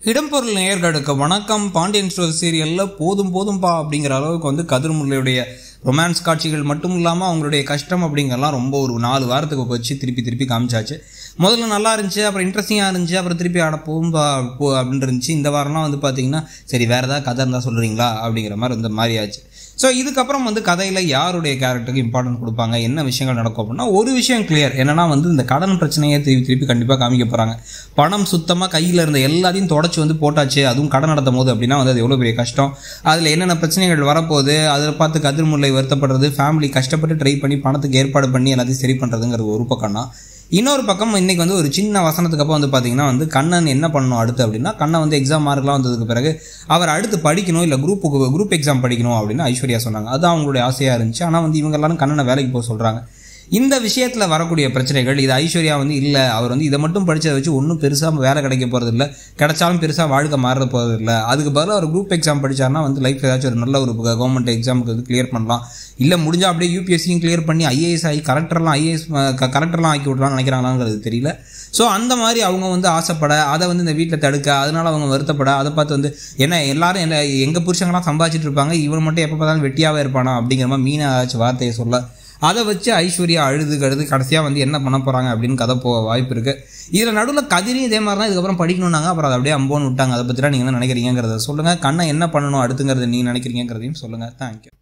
இடம்பொருள் நேயர்களுக்கு வணக்கம் பாண்டியன் ஸ்டோர் சீரியலில் போதும் போதும்பா அப்படிங்கிற அளவுக்கு வந்து கதிர்முல்லையுடைய ரொமான்ஸ் காட்சிகள் மட்டும் இல்லாமல் அவங்களுடைய கஷ்டம் அப்படிங்கிறலாம் ரொம்ப ஒரு நாலு வாரத்துக்கு வச்சு திருப்பி திருப்பி காமிச்சாச்சு முதல்ல நல்லா இருந்துச்சு அப்புறம் இன்ட்ரெஸ்டிங்காக இருந்துச்சு அப்புறம் திருப்பி ஆட போகும்பா போ அப்படின்னு இருந்துச்சு இந்த வாரம்லாம் வந்து பார்த்தீங்கன்னா சரி வேறு ஏதாவது கதை இருந்தால் சொல்கிறீங்களா அப்படிங்கிற மாதிரி இந்த மாதிரி ஆச்சு ஸோ இதுக்கப்புறம் வந்து கதையில் யாருடைய கேரக்டருக்கு இம்பார்ட்டன்ட் கொடுப்பாங்க என்ன விஷயங்கள் நடக்கும் அப்படின்னா ஒரு விஷயம் கிளியர் என்னன்னா வந்து இந்த கடன் பிரச்சனையை திருப்பி திருப்பி கண்டிப்பாக காமிக்க போகிறாங்க பணம் சுத்தமாக கையில் இருந்த எல்லாத்தையும் தொடச்சி வந்து போட்டாச்சு அதுவும் கடன் நடத்தும் போது அப்படின்னா வந்து அது எவ்வளோ பெரிய கஷ்டம் அதில் என்னென்ன பிரச்சனைகள் வரப்போகுது அதில் பார்த்து கதிர்முல்லை வருத்தப்படுறது ஃபேமிலி கஷ்டப்பட்டு ட்ரை பண்ணி பணத்துக்கு ஏற்பாடு பண்ணி எல்லாத்தையும் சரி பண்ணுறதுங்கிறது ஒரு பக்கம்னா இன்னொரு பக்கம் இன்னைக்கு வந்து ஒரு சின்ன வசனத்துக்கு அப்புறம் வந்து பார்த்தீங்கன்னா வந்து கண்ணன் என்ன பண்ணணும் அடுத்து அப்படின்னா கண்ணன் வந்து எக்ஸாம் மார்க்லாம் வந்ததுக்கு பிறகு அவர் அடுத்து படிக்கணும் இல்லை குரூப்புக்கு குரூப் எக்ஸாம் படிக்கணும் அப்படின்னு ஐஸ்வர்யா சொன்னாங்க அது அவங்களுடைய ஆசையாக இருந்துச்சு ஆனால் வந்து இவங்க எல்லாரும் கண்ணனை வேலைக்கு போக சொல்கிறாங்க இந்த விஷயத்தில் வரக்கூடிய பிரச்சனைகள் இது ஐஸ்வர்யா வந்து இல்லை அவர் வந்து இதை மட்டும் படித்ததை வச்சு ஒன்றும் பெருசாக வேலை கிடைக்க போகிறது இல்லை கிடைச்சாலும் பெருசாக வாழ்க்கை மாற போகிறது இல்லை அதுக்கு பதிலாக ஒரு குரூப் எக்ஸாம் படித்தாருன்னா வந்து லைஃப் ஏதாச்சும் ஒரு நல்ல ஒரு கவர்மெண்ட் எக்ஸாமுக்கு வந்து கிளியர் பண்ணலாம் இல்லை முடிஞ்சால் அப்படியே யூபிஎஸ்சியும் கிளியர் பண்ணி ஐஏஎஸ் ஆகி கரெக்டர்லாம் ஐஏஎஸ் கரெக்டர்லாம் ஆக்கி விட்றான்னு நினைக்கிறாங்களாங்கிறது தெரியல ஸோ அந்த மாதிரி அவங்க வந்து ஆசைப்பட அதை வந்து இந்த வீட்டில் தடுக்க அதனால அவங்க வருத்தப்பட அதை பார்த்து வந்து என்ன எல்லாரும் என்ன எங்கள் புருஷங்களாம் சம்பாதிச்சிட்டு இருப்பாங்க இவன் மட்டும் எப்போ பார்த்தாலும் வெட்டியாகவே இருப்பானா அப்படிங்கிற மாதிரி மீனா ஏதாச்சும் வார்த்தையை சொல்ல அதை வச்சு ஐஸ்வர்யா அழுது கழுது கடைசியாக வந்து என்ன பண்ண போகிறாங்க அப்படின்னு கதை போக வாய்ப்பு இருக்குது இதில் நடுவில் கதிரியும் இதே மாதிரி தான் இதுக்கப்புறம் படிக்கணும்னாங்க அப்புறம் அதை அப்படியே அம்போன்னு விட்டாங்க அதை பற்றிலாம் நீங்கள் என்ன நினைக்கிறீங்கிறத சொல்லுங்கள் கண்ணை என்ன பண்ணணும் அடுத்துங்கிறத நீங்கள் நினைக்கிறீங்கிறதையும் சொல்லுங்கள் தேங்க்யூ